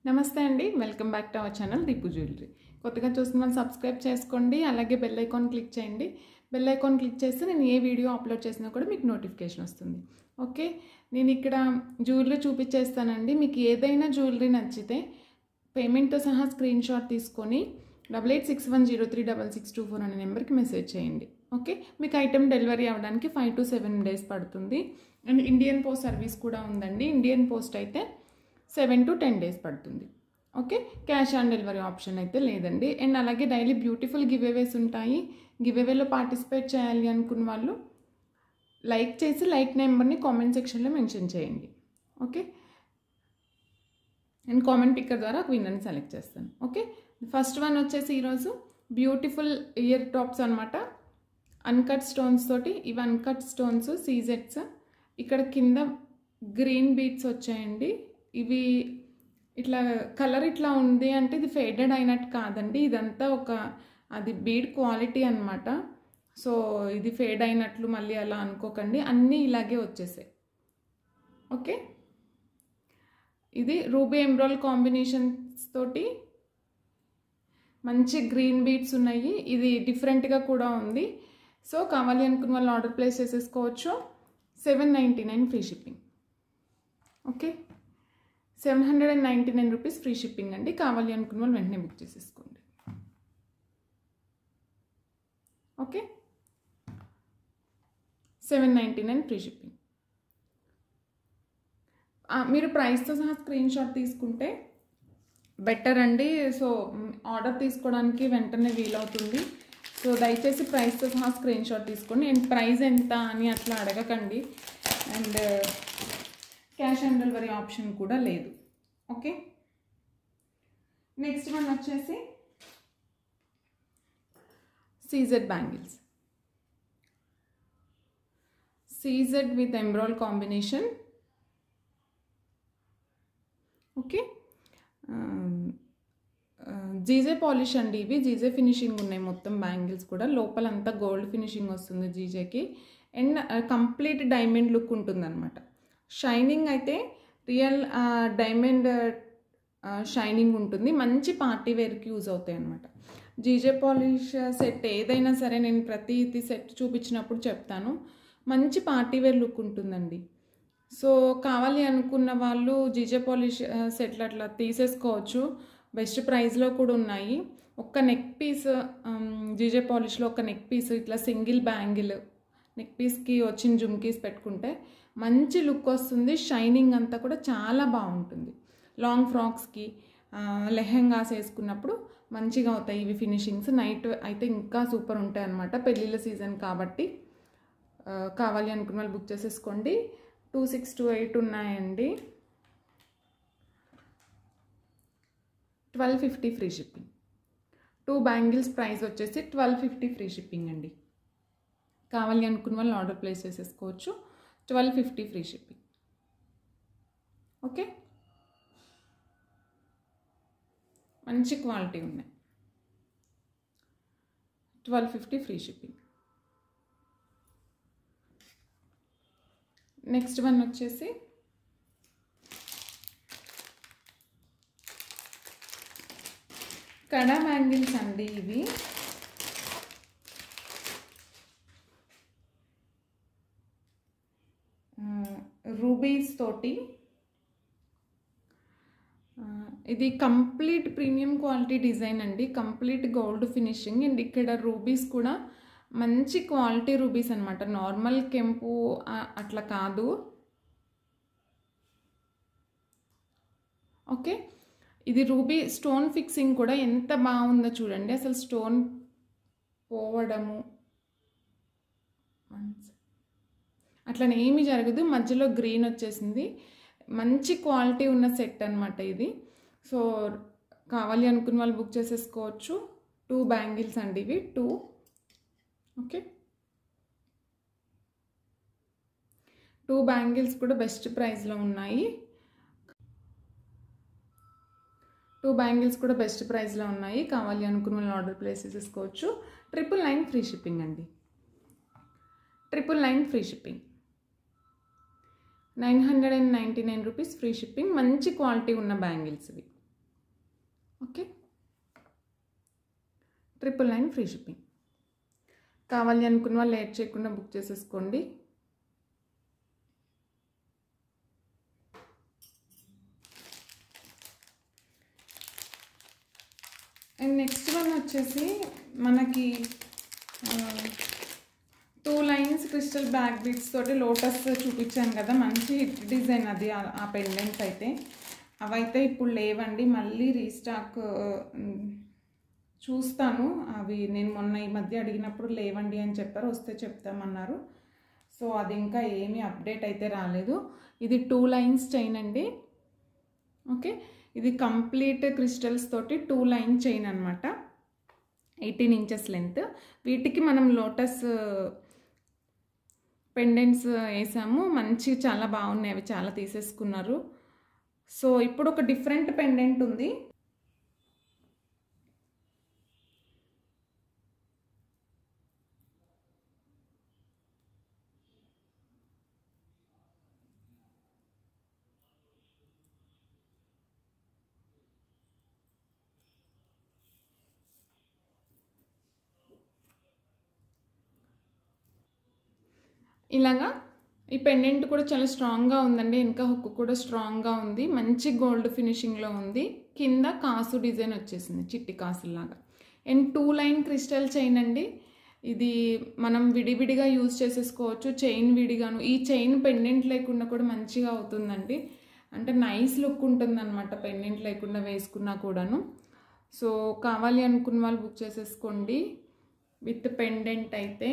నమస్తే అండి welcome back to our channel Deepu jewellery కొత్తగా చూస్తున్న వాళ్ళు సబ్స్క్రైబ్ చేసుకోండి అలాగే బెల్ ఐకాన్ క్లిక్ చేయండి బెల్ ఐకాన్ క్లిక్ చేస్తే నేను ఏ వీడియో అప్లోడ్ చేసినా కూడా మీకు నోటిఫికేషన్ వస్తుంది ఓకే నేను ఇక్కడ జ్యువెలరీ చూపించేస్తానండి మీకు ఏదైనా జ్యువెలరీ నచ్చితే పేమెంట్తో సహా స్క్రీన్ షాట్ తీసుకొని double eight six one zero three double six two four అనే నెంబర్కి మెసేజ్ చేయండి ఓకే మీకు ఐటెం డెలివరీ అవ్వడానికి ఫైవ్ టు సెవెన్ డేస్ పడుతుంది అండ్ ఇండియన్ పోస్ట్ సర్వీస్ కూడా ఉందండి ఇండియన్ పోస్ట్ అయితే సెవెన్ టు టెన్ డేస్ పడుతుంది okay cash on delivery option అయితే లేదండి అండ్ అలాగే డైలీ బ్యూటిఫుల్ గివ్ అవేస్ ఉంటాయి గివ్ అవేలో పార్టిసిపేట్ చేయాలి అనుకున్న వాళ్ళు లైక్ చేసి లైక్ నెంబర్ని కామెంట్ సెక్షన్లో మెన్షన్ చేయండి ఓకే నేను కామెంట్ పిక్కర్ ద్వారా ఒక విన్నర్ని సెలెక్ట్ చేస్తాను ఓకే ఫస్ట్ వన్ వచ్చేసి ఈరోజు బ్యూటిఫుల్ ఇయర్ టాప్స్ అనమాట అన్కట్ స్టోన్స్ తోటి ఇవి అన్కట్ స్టోన్స్ సీజెట్స్ ఇక్కడ కింద గ్రీన్ బీట్స్ వచ్చాయండి ఇవి ఇట్లా కలర్ ఇట్లా ఉంది అంటే ఇది ఫేడెడ్ అయినట్టు కాదండి ఇదంతా ఒక అది బీడ్ క్వాలిటీ అనమాట సో ఇది ఫేడ్ అయినట్లు మళ్ళీ అలా అనుకోకండి అన్నీ ఇలాగే వచ్చేసాయి ఓకే ఇది రూబీ ఎంబ్రాల్ కాంబినేషన్స్ తోటి మంచి గ్రీన్ బీట్స్ ఉన్నాయి ఇది డిఫరెంట్గా కూడా ఉంది సో కావాలి అనుకున్న వాళ్ళు ఆర్డర్ ప్లేస్ చేసేసుకోవచ్చు seven ninety nine free shipping okay seven hundred and ninety nine rupees free shipping అండి కావాలి అనుకున్న వాళ్ళు వెంటనే బుక్ చేసేసుకోండి okay seven ninety nine free shipping మీరు ప్రైస్తో సహా స్క్రీన్ షాట్ తీసుకుంటే బెటర్ అండి సో ఆర్డర్ తీసుకోవడానికి వెంటనే వీలవుతుంది సో దయచేసి ప్రైస్తో సహా స్క్రీన్ షాట్ తీసుకోండి అండ్ ప్రైస్ ఎంత అని అట్లా అడగకండి and cash on delivery option కూడా లేదు ఓకే నెక్స్ట్ వన్ వచ్చేసి సీజెడ్ బ్యాంగిల్స్ సీజెడ్ విత్ ఎంబ్రాల్ కాంబినేషన్ ఓకే జీజే పాలిష్ అండి ఇవి జీజే ఫినిషింగ్ ఉన్నాయి మొత్తం బ్యాంగిల్స్ కూడా లోపలంతా గోల్డ్ ఫినిషింగ్ వస్తుంది జీజేకి అండ్ కంప్లీట్ డైమండ్ లుక్ ఉంటుందన్నమాట షైనింగ్ అయితే రియల్ డైమండ్ షైనింగ్ ఉంటుంది మంచి పార్టీ వేర్కి యూజ్ అవుతాయి అనమాట జీజే పాలిష్ సెట్ ఏదైనా సరే నేను ప్రతి సెట్ చూపించినప్పుడు చెప్తాను మంచి పార్టీ వేర్ లుక్ ఉంటుందండి సో కావాలి అనుకున్న వాళ్ళు జీజే పాలిష్ సెట్లు అట్లా తీసేసుకోవచ్చు బెస్ట్ ప్రైస్లో కూడా ఉన్నాయి ఒక్క నెక్ పీస్ జీజే పాలిష్లో ఒక నెక్ పీస్ ఇట్లా సింగిల్ బ్యాంగిల్ నెక్ పీస్కి వచ్చిన జుమ్కీస్ పెట్టుకుంటే మంచి లుక్ వస్తుంది షైనింగ్ అంతా కూడా చాలా బాగుంటుంది లాంగ్ ఫ్రాక్స్కి లెహెంగాస్ వేసుకున్నప్పుడు మంచిగా అవుతాయి ఇవి ఫినిషింగ్స్ నైట్ అయితే ఇంకా సూపర్ ఉంటాయి అన్నమాట పెళ్ళిళ్ళ సీజన్ కాబట్టి కావాలి అనుకున్న వాళ్ళు బుక్ చేసేసుకోండి టూ సిక్స్ టూ ఎయిట్ ఉన్నాయండి twelve fifty free shipping two bangles price వచ్చేసి ట్వెల్వ్ ఫిఫ్టీ ఫ్రీ షిప్పింగ్ అండి కావాలి అనుకున్న వాళ్ళు ఆర్డర్ ప్లేస్ చేసేసుకోవచ్చు twelve fifty free shipping okay మంచి క్వాలిటీ ఉన్నాయి twelve fifty free shipping next one వచ్చేసి కడా బ్యాంగిల్స్ అండి ఇవి రూబీస్ తోటి ఇది కంప్లీట్ ప్రీమియం క్వాలిటీ డిజైన్ అండి కంప్లీట్ గోల్డ్ ఫినిషింగ్ అండ్ ఇక్కడ రూబీస్ కూడా మంచి క్వాలిటీ రూబీస్ అనమాట నార్మల్ కెంపు అట్లా కాదు ఓకే ఇది రూబీ స్టోన్ ఫిక్సింగ్ కూడా ఎంత బాగుందో చూడండి అసలు స్టోన్ పోవడము అట్లనే ఏమీ జరగదు మధ్యలో గ్రీన్ వచ్చేసింది మంచి క్వాలిటీ ఉన్న సెట్ అనమాట ఇది సో కావాలి అనుకున్న వాళ్ళు బుక్ చేసేసుకోవచ్చు టూ బ్యాంగిల్స్ అండి ఇవి టూ ఓకే టూ బ్యాంగిల్స్ కూడా బెస్ట్ ప్రైస్లో ఉన్నాయి టూ బ్యాంగిల్స్ కూడా బెస్ట్ ప్రైస్లో ఉన్నాయి కావాలి అనుకున్న వాళ్ళు ఆర్డర్ ప్లేస్ చేసేసుకోవచ్చు ట్రిపుల్ నైన్ ఫ్రీ షిప్పింగ్ అండి triple nine free shipping nine hundred and ninety nine rupees free shipping మంచి క్వాలిటీ ఉన్న బ్యాంగిల్స్ ఇవి ట్రిపుల్ నైన్ ఫ్రీ షిప్పింగ్ కావాలి అనుకున్న వాళ్ళు లేట్ చేయకుండా బుక్ చేసేసుకోండి అండ్ నెక్స్ట్ వన్ వచ్చేసి మనకి two lines crystal back beads తోటి లోటస్ చూపించాను కదా మంచి హిట్ డిజైన్ అది ఆ- ఆ పెండెంట్స్ అయితే అవైతే ఇప్పుడు లేవండి మళ్ళీ రీస్టాక్ చూస్తాను అవి నేను మొన్న ఈ మధ్య అడిగినప్పుడు లేవండి అని చెప్పారు వస్తే చెప్తామన్నారు సో అది ఇంకా ఏమీ అప్డేట్ అయితే రాలేదు ఇది టూ లైన్స్ చైన్ అండి ఓకే ఇది కంప్లీట్ క్రిస్టల్స్ తోటి టూ లైన్ చైన్ అనమాట ఎయిటీన్ ఇంచెస్ లెంత్ వీటికి మనం లోటస్ పెండెంట్స్ వేసాము మంచి చాలా బాగున్నాయి అవి చాలా తీసేసుకున్నారు సో ఇప్పుడు ఒక డిఫరెంట్ పెండెంట్ ఉంది ఇలాగా ఈ పెండెంట్ కూడా చాలా స్ట్రాంగ్గా ఉందండి ఇంకా హుక్ కూడా స్ట్రాంగ్గా ఉంది మంచి గోల్డ్ ఫినిషింగ్లో ఉంది కింద కాసు డిజైన్ వచ్చేసింది చిట్టి కాసులాగా and two line crystal chain అండి ఇది మనం విడివిడిగా యూజ్ చేసేసుకోవచ్చు చైన్ విడిగాను ఈ చైన్ పెండెంట్ లేకుండా కూడా మంచిగా అవుతుందండి అంటే నైస్ లుక్ ఉంటుంది అనమాట పెండెంట్ లేకుండా వేసుకున్నా కూడాను సో కావాలి అనుకున్న వాళ్ళు బుక్ చేసేసుకోండి విత్ పెండెంట్ అయితే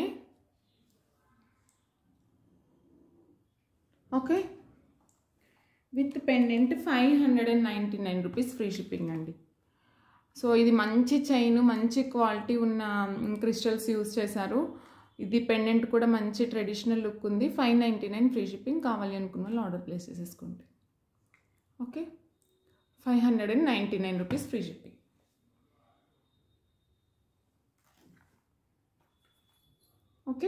okay with pendant five hundred and ninety nine rupees free shipping అండి సో ఇది మంచి చైన్ మంచి క్వాలిటీ ఉన్న క్రిస్టల్స్ యూస్ చేశారు ఇది పెండెంట్ కూడా మంచి ట్రెడిషనల్ లుక్ ఉంది five ninety nine free shipping కావాలి అనుకున్న వాళ్ళు ఆర్డర్ ప్లేస్ చేసేసుకోండి okay five hundred and ninety nine rupees free shipping okay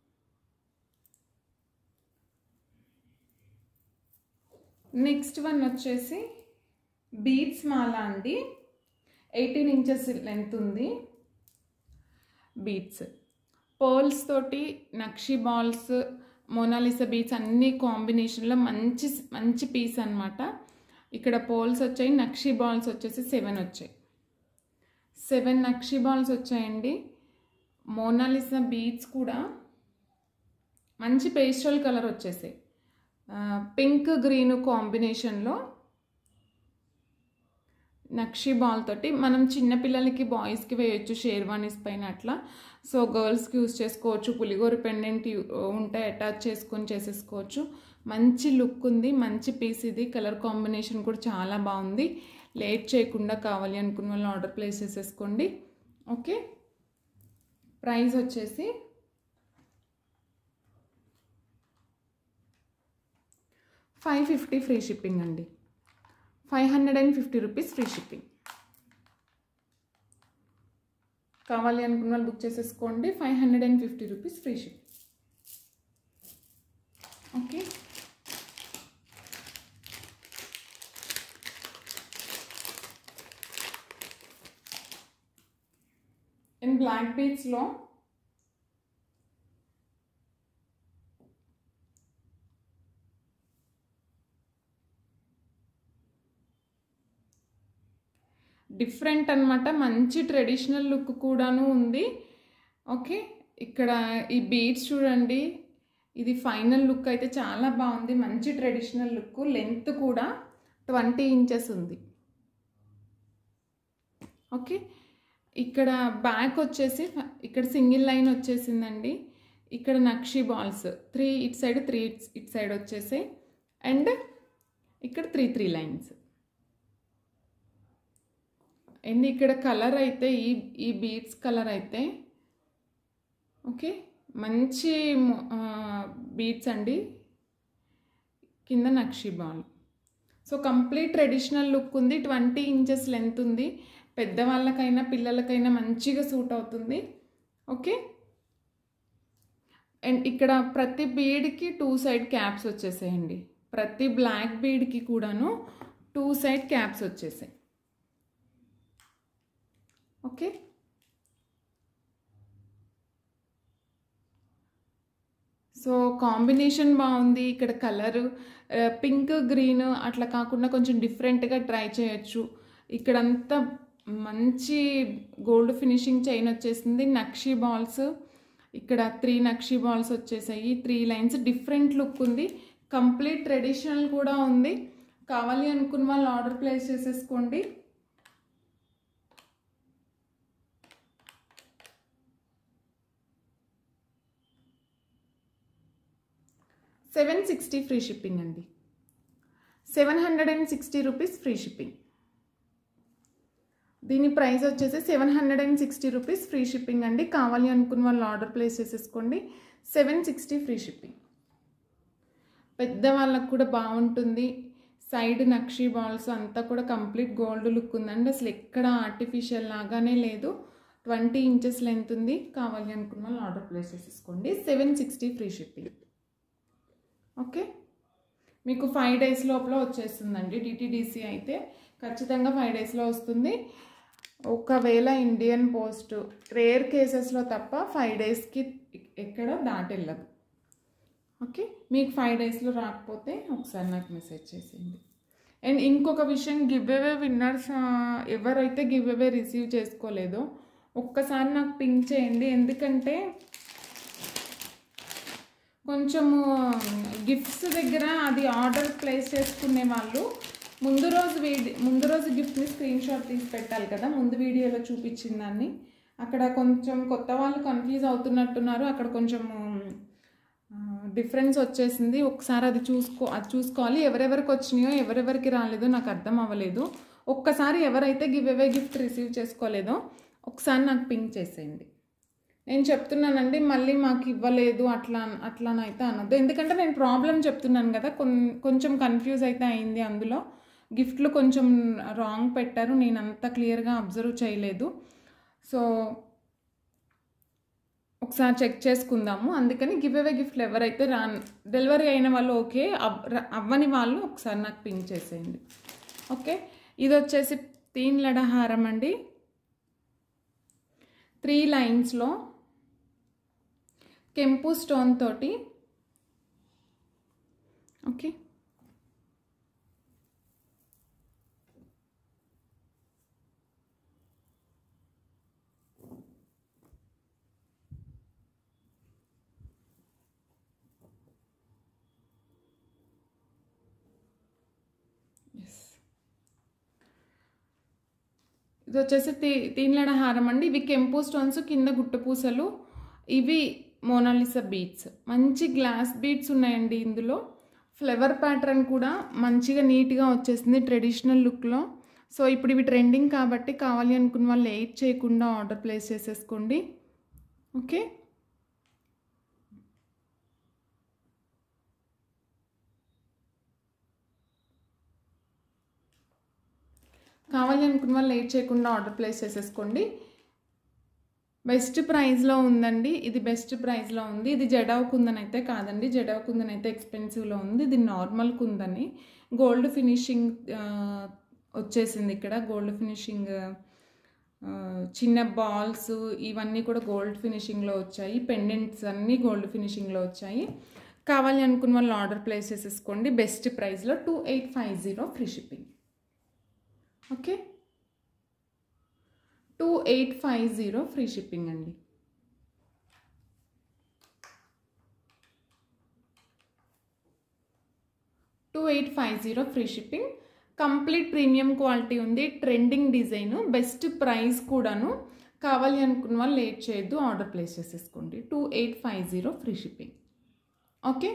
next one వచ్చేసి బీడ్స్ మాల అండి ఎయిటీన్ ఇంచెస్ లెంత్ ఉంది బీడ్స్ పర్ల్స్ తోటి నక్షి బాల్స్ మోనాలిసా బీడ్స్ అన్ని కాంబినేషన్లో మంచి మంచి పీస్ అనమాట ఇక్కడ పోల్స్ వచ్చాయి నక్షి బాల్స్ వచ్చేసి సెవెన్ వచ్చాయి సెవెన్ నక్షి బాల్స్ వచ్చాయండి మోనాలిసా బీడ్స్ కూడా మంచి పేస్టల్ కలర్ వచ్చేసాయి పింక్ గ్రీన్ కాంబినేషన్లో నక్షి బాల్ తోటి మనం చిన్నపిల్లలకి బాయ్స్కి వేయొచ్చు షేర్వానీస్ పైన అట్లా సో గర్ల్స్కి యూస్ చేసుకోవచ్చు పులిగోర పెండెంట్ ఉంటే అటాచ్ చేసుకొని చేసేసుకోవచ్చు మంచి లుక్ ఉంది మంచి పీస్ ఇది కలర్ కాంబినేషన్ కూడా చాలా బాగుంది లేట్ చేయకుండా కావాలి అనుకున్న వాళ్ళు ఆర్డర్ ప్లేస్ చేసేసుకోండి ఓకే ప్రైస్ వచ్చేసి ఫైవ్ ఫిఫ్టీ ఫ్రీ షిప్పింగ్ అండి five hundred and fifty rupees free shipping కావాలి అనుకున్న వాళ్ళు బుక్ చేసేసుకోండి five hundred and fifty rupees free ship okay in black బీచ్లో డిఫరెంట్ అనమాట మంచి ట్రెడిషనల్ లుక్ కూడాను ఉంది ఓకే ఇక్కడ ఈ బీడ్స్ చూడండి ఇది ఫైనల్ లుక్ అయితే చాలా బాగుంది మంచి ట్రెడిషనల్ లుక్ లెంత్ కూడా ట్వంటీ ఇంచెస్ ఉంది ఓకే ఇక్కడ బ్యాక్ వచ్చేసి ఇక్కడ సింగిల్ లైన్ వచ్చేసిందండి ఇక్కడ nakshi balls three each side three each side వచ్చేసాయి అండ్ ఇక్కడ త్రీ త్రీ లైన్స్ అండ్ ఇక్కడ కలర్ అయితే ఈ ఈ బీడ్స్ కలర్ అయితే ఓకే మంచి బీడ్స్ అండి కింద nakshi ball so complete traditional look ఉంది ట్వంటీ ఇంచెస్ లెంత్ ఉంది పెద్దవాళ్ళకైనా పిల్లలకైనా మంచిగా సూట్ అవుతుంది ఓకే అండ్ ఇక్కడ ప్రతి బీడ్కి టూ సైడ్ క్యాప్స్ వచ్చేసాయండి ప్రతి బ్లాక్ బీడ్కి కూడాను టూ సైడ్ క్యాప్స్ వచ్చేసాయి ఓకే సో కాంబినేషన్ బాగుంది ఇక్కడ కలర్ పింక్ గ్రీన్ అట్లా కాకుండా కొంచెం డిఫరెంట్గా ట్రై చేయొచ్చు ఇక్కడంతా మంచి గోల్డ్ ఫినిషింగ్ చైన్ వచ్చేసింది నక్షి బాల్స్ ఇక్కడ త్రీ నక్షి బాల్స్ వచ్చేసాయి త్రీ లైన్స్ డిఫరెంట్ లుక్ ఉంది కంప్లీట్ ట్రెడిషనల్ కూడా ఉంది కావాలి అనుకున్న వాళ్ళు ఆర్డర్ ప్లేస్ చేసేసుకోండి సెవెన్ సిక్స్టీ ఫ్రీ షిప్పింగ్ అండి seven hundred and sixty rupees free shipping దీని ప్రైస్ వచ్చేసి seven hundred and sixty rupees free shipping అండి కావాలి అనుకున్న వాళ్ళు ఆర్డర్ ప్లేస్ చేసేసుకోండి సెవెన్ సిక్స్టీ ఫ్రీ షిప్పింగ్ పెద్ద వాళ్ళకు కూడా బాగుంటుంది సైడ్ నక్షి బాల్స్ అంతా కూడా కంప్లీట్ గోల్డ్ లుక్ ఉందండి అసలు ఎక్కడ ఆర్టిఫిషియల్ లాగానే లేదు ట్వంటీ ఇంచెస్ లెంత్ ఉంది కావాలి అనుకున్న వాళ్ళు ఆర్డర్ ప్లేస్ చేసేసుకోండి seven sixty free shipping okay మీకు ఫైవ్ డేస్ లోపల వచ్చేస్తుందండి డిటీడీసీ అయితే ఖచ్చితంగా ఫైవ్ డేస్లో వస్తుంది ఒకవేళ ఇండియన్ పోస్ట్ రేర్ కేసెస్లో తప్ప ఫైవ్ డేస్కి ఎక్కడ దాటి వెళ్ళదు ఓకే మీకు ఫైవ్ డేస్లో రాకపోతే ఒకసారి నాకు మెసేజ్ చేసేయండి అండ్ ఇంకొక విషయం గివ్ అవే విన్నర్స్ ఎవరైతే గివ్ అవే రిసీవ్ చేసుకోలేదో ఒక్కసారి నాకు పింక్ చేయండి ఎందుకంటే కొంచెము గిఫ్ట్స్ దగ్గర అది ఆర్డర్ ప్లేస్ చేసుకునే వాళ్ళు ముందు రోజు వీడి ముందు రోజు గిఫ్ట్ని స్క్రీన్ షాట్ తీసి పెట్టాలి కదా ముందు వీడియోలో చూపించిన దాన్ని అక్కడ కొంచెం కొత్త వాళ్ళు కన్ఫ్యూజ్ అవుతున్నట్టున్నారు అక్కడ కొంచెం డిఫరెన్స్ వచ్చేసింది ఒకసారి అది చూసుకో అది చూసుకోవాలి ఎవరెవరికి వచ్చినాయో ఎవరెవరికి రాలేదో నాకు అర్థం అవ్వలేదు ఒక్కసారి ఎవరైతే గివ్ అవే గిఫ్ట్ రిసీవ్ చేసుకోలేదో ఒకసారి నాకు పింక్ చేసేయండి నేను చెప్తున్నానండి మళ్ళీ మాకు ఇవ్వలేదు అట్లా అట్లానైతే అనొద్దు ఎందుకంటే నేను ప్రాబ్లం చెప్తున్నాను కదా కొన్ కొంచెం కన్ఫ్యూజ్ అయితే అయింది అందులో గిఫ్ట్లు కొంచెం రాంగ్ పెట్టారు నేను అంత క్లియర్గా అబ్జర్వ్ చేయలేదు సో ఒకసారి చెక్ చేసుకుందాము అందుకని గివ్ అవే గిఫ్ట్లు ఎవరైతే రా డెలివరీ అయిన వాళ్ళు ఓకే అవ్వని వాళ్ళు ఒకసారి నాకు పింక్ చేసేయండి ఓకే ఇది వచ్చేసి తీన్ లడహారం అండి త్రీ లైన్స్లో కెంపు స్టోన్ తోటి ఓకే ఇది వచ్చేసి తీ తీన్లడ హారం అండి ఇవి కెంపు స్టోన్స్ కింద గుట్టపూసలు ఇవి మోనాలిసా బీట్స్ మంచి గ్లాస్ బీట్స్ ఉన్నాయండి ఇందులో ఫ్లవర్ ప్యాటర్న్ కూడా మంచిగా నీట్గా వచ్చేసింది ట్రెడిషనల్ లుక్లో సో ఇప్పుడు ఇవి ట్రెండింగ్ కాబట్టి కావాలి అనుకున్న వాళ్ళు ఎయిట్ చేయకుండా ఆర్డర్ ప్లేస్ చేసేసుకోండి ఓకే కావాలి అనుకున్న వాళ్ళు లేట్ చేయకుండా ఆర్డర్ ప్లేస్ చేసేసుకోండి బెస్ట్ ప్రైస్లో ఉందండి ఇది బెస్ట్ ప్రైస్లో ఉంది ఇది జడావ్ కుందన్ అయితే కాదండి జడావ్ కుందన్ అయితే ఎక్స్పెన్సివ్లో ఉంది ఇది నార్మల్ కుందని గోల్డ్ ఫినిషింగ్ వచ్చేసింది ఇక్కడ గోల్డ్ ఫినిషింగ్ చిన్న బాల్స్ ఇవన్నీ కూడా గోల్డ్ ఫినిషింగ్లో వచ్చాయి పెండెంట్స్ అన్నీ గోల్డ్ ఫినిషింగ్లో వచ్చాయి కావాలి అనుకున్న వాళ్ళు ఆర్డర్ ప్లేస్ చేసేసుకోండి బెస్ట్ ప్రైస్లో two eight five zero free shipping okay two eight five zero free shipping అండి two eight five zero free shipping complete premium quality ఉంది ట్రెండింగ్ డిజైన్ బెస్ట్ ప్రైస్ కూడాను కావాలి అనుకున్న వాళ్ళు లేట్ చేయొద్దు ఆర్డర్ ప్లేస్ చేసేసుకోండి two eight five zero free shipping okay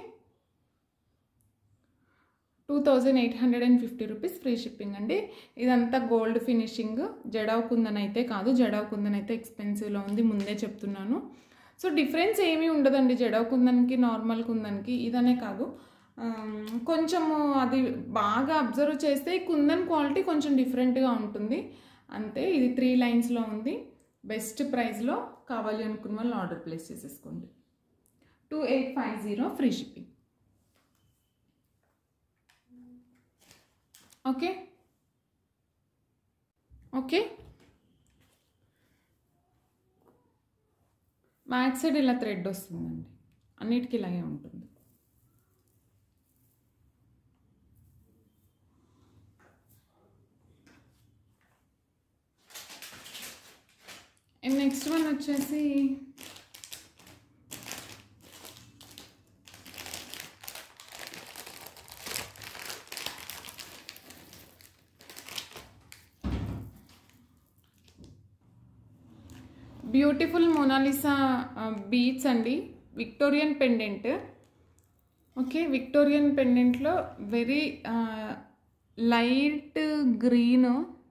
two thousand eight hundred and fifty rupees free shipping అండి ఇదంతా gold finishing jadau kundan అయితే కాదు జడావ్ కుందన్ అయితే ఎక్స్పెన్సివ్లో ఉంది ముందే చెప్తున్నాను సో డిఫరెన్స్ ఏమీ ఉండదండి జడావ్ కుందన్కి నార్మల్ కుందన్కి ఇదనే కాదు కొంచెము అది బాగా అబ్జర్వ్ చేస్తే కుందన్ క్వాలిటీ కొంచెం డిఫరెంట్గా ఉంటుంది అంతే ఇది త్రీ లైన్స్లో ఉంది బెస్ట్ ప్రైస్లో కావాలి అనుకున్న వాళ్ళు ఆర్డర్ ప్లేస్ చేసేసుకోండి two eight five zero free shipping okay okay back side ఇలా థ్రెడ్ వస్తుందండి అన్నిటికీ ఇలాగే ఉంటుంది అండ్ నెక్స్ట్ వన్ వచ్చేసి బ్యూటిఫుల్ మొనాలిసా బీట్స్ అండి విక్టోరియన్ పెండెంట్ ఓకే విక్టోరియన్ పెండెంట్లో very light green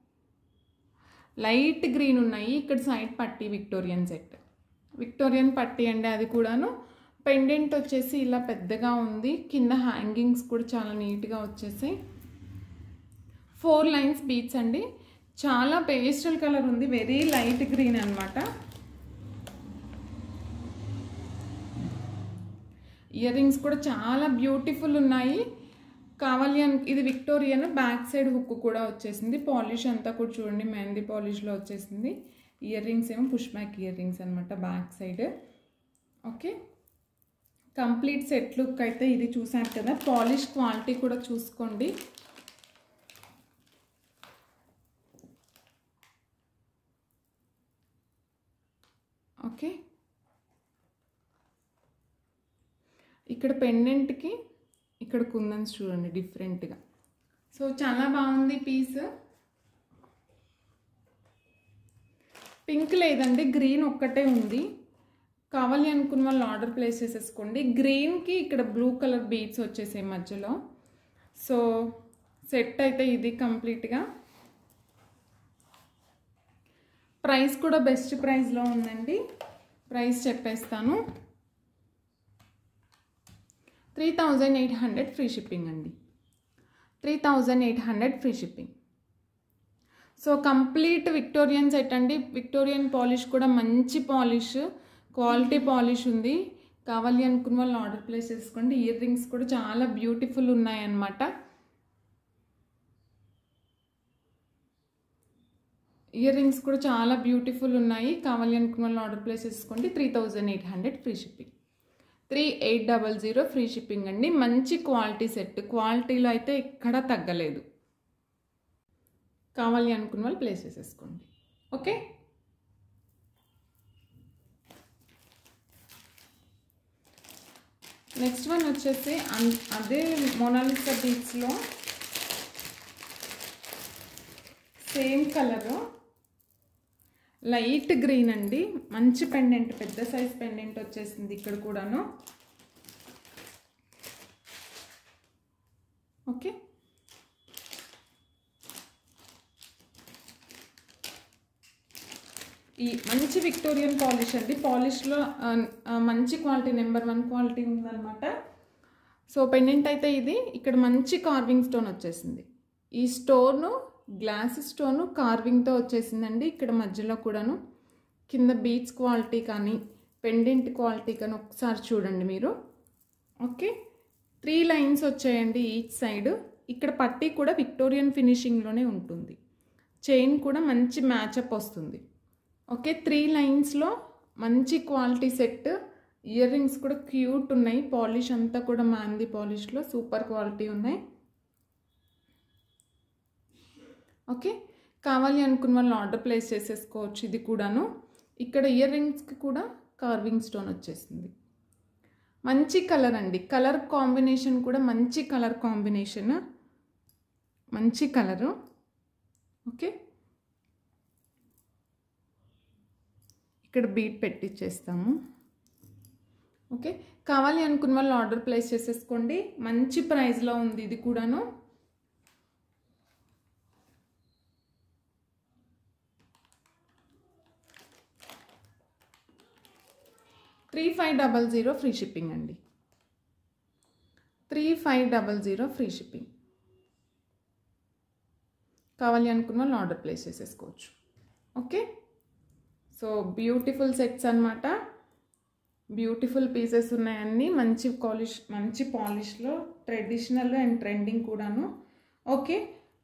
light green ఉన్నాయి ఇక్కడ సైడ్ పట్టి విక్టోరియన్ సెట్ విక్టోరియన్ పట్టి అండి అది కూడాను పెండెంట్ వచ్చేసి ఇలా పెద్దగా ఉంది కింద హ్యాంగింగ్స్ కూడా చాలా నీట్గా వచ్చేసాయి ఫోర్ లైన్స్ బీట్స్ అండి చాలా పేస్టల్ కలర్ ఉంది వెరీ లైట్ గ్రీన్ అనమాట ఇయర్ రింగ్స్ కూడా చాలా బ్యూటిఫుల్ ఉన్నాయి కావాలి అని ఇది విక్టోరియన్ బ్యాక్ సైడ్ హుక్ కూడా వచ్చేసింది పాలిష్ అంతా కూడా చూడండి మెహందీ పాలిష్లో వచ్చేసింది ఇయర్ రింగ్స్ ఏమో పుష్ బ్యాక్ ఇయర్ రింగ్స్ అనమాట back side okay complete set look అయితే ఇది చూసారు కదా పాలిష్ క్వాలిటీ కూడా చూసుకోండి ఓకే ఇక్కడ పెండెంట్కి ఇక్కడ కుందన్స్ చూడండి డిఫరెంట్గా సో చాలా బాగుంది పీస్ పింక్ లేదండి గ్రీన్ ఒక్కటే ఉంది కావాలి అనుకున్న వాళ్ళు ఆర్డర్ ప్లేస్ చేసేసుకోండి గ్రీన్కి ఇక్కడ బ్లూ కలర్ బీడ్స్ వచ్చేసాయి మధ్యలో సో సెట్ అయితే ఇది కంప్లీట్గా ప్రైస్ కూడా బెస్ట్ ప్రైస్లో ఉందండి ప్రైస్ చెప్పేస్తాను three thousand eight hundred free shipping అండి three thousand eight hundred free shipping so complete Victorian set అండి విక్టోరియన్ పాలిష్ కూడా మంచి పాలిష్ క్వాలిటీ పాలిష్ ఉంది కావాలి అనుకున్న వాళ్ళు ఆర్డర్ ప్లేస్ చేసుకోండి ఇయర్ రింగ్స్ కూడా చాలా బ్యూటిఫుల్ ఉన్నాయన్నమాట ఇయర్ రింగ్స్ కూడా చాలా బ్యూటిఫుల్ ఉన్నాయి కావాలి అనుకున్న వాళ్ళు ఆర్డర్ ప్లేస్ చేసుకోండి three thousand eight hundred free shipping three eight double zero free shipping అండి మంచి క్వాలిటీ సెట్ క్వాలిటీలో అయితే ఎక్కడా తగ్గలేదు కావాలి అనుకున్న వాళ్ళు ప్లేస్ చేసేసుకోండి ఓకే నెక్స్ట్ వన్ వచ్చేసి అన్- అదే మోనాలిసా బీచ్లో సేమ్ కలరు లైట్ గ్రీన్ అండి మంచి పెండెంట్ పెద్ద సైజ్ పెండెంట్ వచ్చేసింది ఇక్కడ కూడాను ఓకే ఈ మంచి విక్టోరియన్ పాలిష్ అండి పాలిష్లో ఆ, ఆ, మంచి క్వాలిటీ నెంబర్ వన్ క్వాలిటీ ఉందన్నమాట సో పెండెంట్ అయితే ఇది ఇక్కడ మంచి కార్వింగ్ స్టోన్ వచ్చేసింది ఈ స్టోను గ్లాస్ స్టోను కార్వింగ్తో వచ్చేసిందండి ఇక్కడ మధ్యలో కూడాను కింద బీట్స్ క్వాలిటీ కానీ పెండెంట్ క్వాలిటీ కానీ ఒకసారి చూడండి మీరు ఓకే త్రీ లైన్స్ వచ్చాయండి ఈచ్ సైడ్ ఇక్కడ పట్టీ కూడా విక్టోరియన్ ఫినిషింగ్లోనే ఉంటుంది చైన్ కూడా మంచి మ్యాచప్ వస్తుంది ఓకే త్రీ లైన్స్లో మంచి క్వాలిటీ సెట్ ఇయర్ రింగ్స్ కూడా క్యూట్ ఉన్నాయి పాలిష్ అంతా కూడా మాంది పాలిష్లో సూపర్ క్వాలిటీ ఉన్నాయి ఓకే కావాలి అనుకున్న వాళ్ళు ఆర్డర్ ప్లేస్ చేసేసుకోవచ్చు ఇది కూడాను ఇక్కడ ఇయర్ రింగ్స్కి కూడా కార్వింగ్ స్టోన్ వచ్చేసింది మంచి కలర్ అండి కలర్ కాంబినేషన్ కూడా మంచి కలర్ కాంబినేషన్ మంచి కలరు ఓకే ఇక్కడ బీట్ పెట్టిచ్చేస్తాము ఓకే కావాలి అనుకున్న వాళ్ళు ఆర్డర్ ప్లేస్ చేసేసుకోండి మంచి ప్రైస్లో ఉంది ఇది కూడాను three five double zero free shipping అండి three five double zero free shipping కావాలి అనుకున్న వాళ్ళు ఆర్డర్ ప్లేస్ చేసేసుకోవచ్చు ఓకే సో బ్యూటిఫుల్ సెట్స్ అనమాట బ్యూటిఫుల్ పీసెస్ ఉన్నాయన్నీ మంచి పాలిష్ మంచి పాలిష్లో ట్రెడిషనల్ అండ్ ట్రెండింగ్ కూడాను ఓకే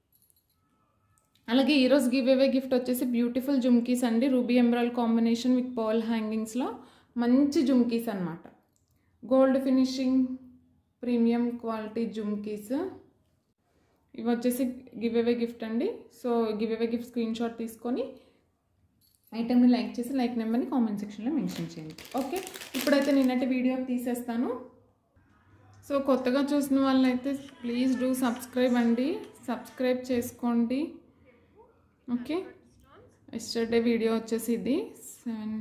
అలాగే ఈరోజు గివ్ అవే గిఫ్ట్ వచ్చేసి బ్యూటిఫుల్ జుమ్కీస్ అండి రూబీ ఎంబ్రాయిల్ కాంబినేషన్ విత్ పర్ల్ హ్యాంగింగ్స్లో మంచి జుమ్కీస్ అనమాట gold finishing premium quality jhumkis ఇవి వచ్చేసి గివ్ అవే గిఫ్ట్ అండి so give away gift screen shot తీసుకొని ఐటమ్ని లైక్ చేసి లైక్ నెంబర్ని కామెంట్ సెక్షన్లో మెన్షన్ చేయండి ఓకే ఇప్పుడైతే నిన్నటి వీడియో తీసేస్తాను సో కొత్తగా చూసిన వాళ్ళైతే ప్లీజ్ డూ సబ్స్క్రైబ్ అండి సబ్స్క్రైబ్ చేసుకోండి ఓకే ఎస్టర్డే వీడియో వచ్చేసి ఇది seven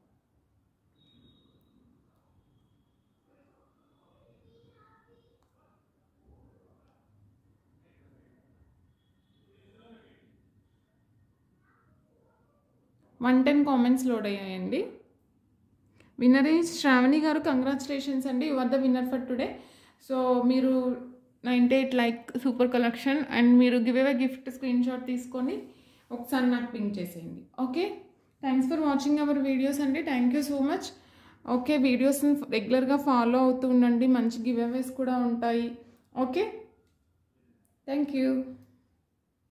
one ten comments load అయ్యాయండి winner is Sravani garu congratulations అండి you are the winner for today so మీరు ninety eight like super collection and మీరు గివ్ అవే గిఫ్ట్ స్క్రీన్ షాట్ తీసుకొని ఒకసారి నాకు పింక్ చేసేయండి okay thanks for watching our videos అండి thank you so much okay వీడియోస్ని రెగ్యులర్గా ఫాలో అవుతూ ఉండండి మంచి గివ్ అవేస్ కూడా ఉంటాయి ఓకే థ్యాంక్ యూ